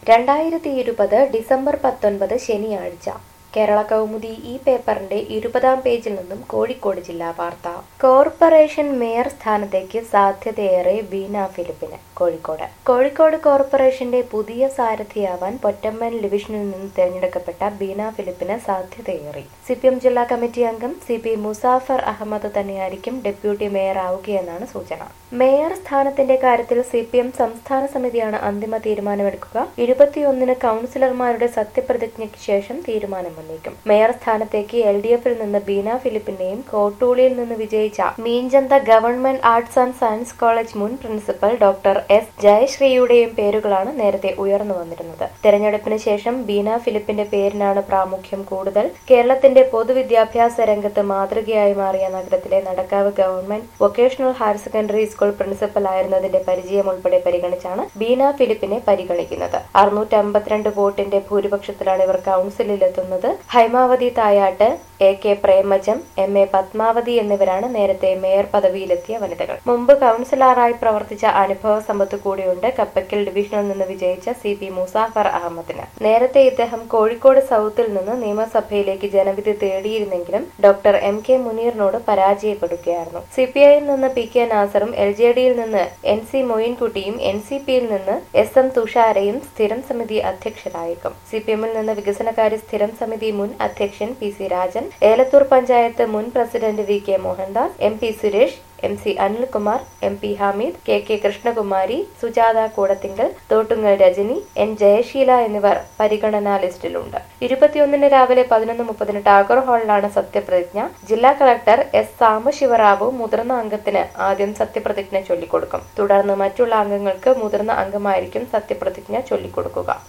രണ്ടായിരത്തി ഇരുപത് ഡിസംബർ പത്തൊൻപത് ശനിയാഴ്ച കേരള കൗമുദി ഈ പേപ്പറിന്റെ ഇരുപതാം പേജിൽ നിന്നും കോഴിക്കോട് ജില്ലാ വാർത്ത കോർപ്പറേഷൻ മേയർ സ്ഥാനത്തേക്ക് സാധ്യതയേറെ ബീന ഫിലിപ്പിന് കോഴിക്കോട് കോഴിക്കോട് കോർപ്പറേഷന്റെ പുതിയ സാരഥിയാവാൻ പൊറ്റമ്മൻ ഡിവിഷനിൽ നിന്ന് തിരഞ്ഞെടുക്കപ്പെട്ട ബീന ഫിലിപ്പിന് സാധ്യതയേറി സി പി എം ജില്ലാ കമ്മിറ്റി അംഗം സി പി മുസാഫർ അഹമ്മദ് തന്നെയായിരിക്കും ഡെപ്യൂട്ടി മേയർ ആവുകയെന്നാണ് സൂചന മേയർ സ്ഥാനത്തിന്റെ കാര്യത്തിൽ സി പി എം സംസ്ഥാന സമിതിയാണ് അന്തിമ തീരുമാനമെടുക്കുക ഇരുപത്തിയൊന്നിന് കൗൺസിലർമാരുടെ സത്യപ്രതിജ്ഞയ്ക്ക് ശേഷം തീരുമാനം വന്നേക്കും മേയർ സ്ഥാനത്തേക്ക് എൽ ഡി എഫിൽ നിന്ന് ബീന ഫിലിപ്പിന്റെയും കോട്ടൂളിയിൽ നിന്ന് വിജയിച്ച Meenchanda government arts and science college മുൻ പ്രിൻസിപ്പൽ ഡോക്ടർ എസ് ജയശ്രീയുടെയും പേരുകളാണ് നേരത്തെ ഉയർന്നു വന്നിരുന്നത് തെരഞ്ഞെടുപ്പിന് ശേഷം ബീന ഫിലിപ്പിന്റെ പേരിനാണ് പ്രാമുഖ്യം കൂടുതൽ കേരളത്തിന്റെ പൊതുവിദ്യാഭ്യാസ രംഗത്ത് മാതൃകയായി മാറിയ നഗരത്തിലെ Nadakkavu government vocational higher secondary school principal ആയിരുന്നതിന്റെ പരിചയം ഉൾപ്പെടെ പരിഗണിച്ചാണ് ബീന ഫിലിപ്പിനെ പരിഗണിക്കുന്നത് അറുന്നൂറ്റി അമ്പത്തിരണ്ട് വോട്ടിന്റെ ഭൂരിപക്ഷത്തിലാണ് ഇവർ കൗൺസിലിലെത്തുന്നത് Haimavathi Thayat A K Premajam M A Padmavathi എന്നിവരാണ് നേരത്തെ മേയർ പദവിയിലെത്തിയ വനിതകൾ മുമ്പ് കൗൺസിലറായി പ്രവർത്തിച്ച അനുഭവ സമ്പത്ത് കൂടിയുണ്ട് കപ്പക്കൽ ഡിവിഷനിൽ നിന്ന് വിജയിച്ച സി പി മുസാഫർ അഹമ്മദിന് നേരത്തെ ഇദ്ദേഹം കോഴിക്കോട് സൗത്തിൽ നിന്ന് നിയമസഭയിലേക്ക് ജനവിധി തേടിയിരുന്നെങ്കിലും ഡോക്ടർ എം കെ മുനീറിനോട് പരാജയപ്പെടുകയായിരുന്നു സി പി ഐയിൽ നിന്ന് പി കെ നാസറും എൽ ജെ ഡിയിൽ നിന്ന് എൻ സി മൊയിൻകുട്ടിയും എൻ സി പിയിൽ നിന്ന് എസ് എം തുഷാരയും സ്ഥിരം സമിതി അധ്യക്ഷരായേക്കും സി പി എമ്മിൽ നിന്ന് വികസനകാര്യ സ്ഥിരം സമിതി മുൻ അധ്യക്ഷൻ പി സി രാജൻ ഏലത്തൂർ പഞ്ചായത്ത് മുൻ president V K Mohandas M P Suresh M C Anilkumar M P Hameed K K Krishnakumari Sujatha Koodathingal Thottungal Rajani N Jayasheela എന്നിവർ പരിഗണനാ ലിസ്റ്റിലുണ്ട് ഇരുപത്തിയൊന്നിന് രാവിലെ പതിനൊന്ന് മുപ്പതിന് ടാഗോർ ഹാളിലാണ് സത്യപ്രതിജ്ഞ ജില്ലാ കളക്ടർ എസ് സാംബശിവറാവു മുതിർന്ന അംഗത്തിന് ആദ്യം സത്യപ്രതിജ്ഞ ചൊല്ലിക്കൊടുക്കും തുടർന്ന് മറ്റുള്ള അംഗങ്ങൾക്ക് മുതിർന്ന അംഗമായിരിക്കും സത്യപ്രതിജ്ഞ ചൊല്ലിക്കൊടുക്കുക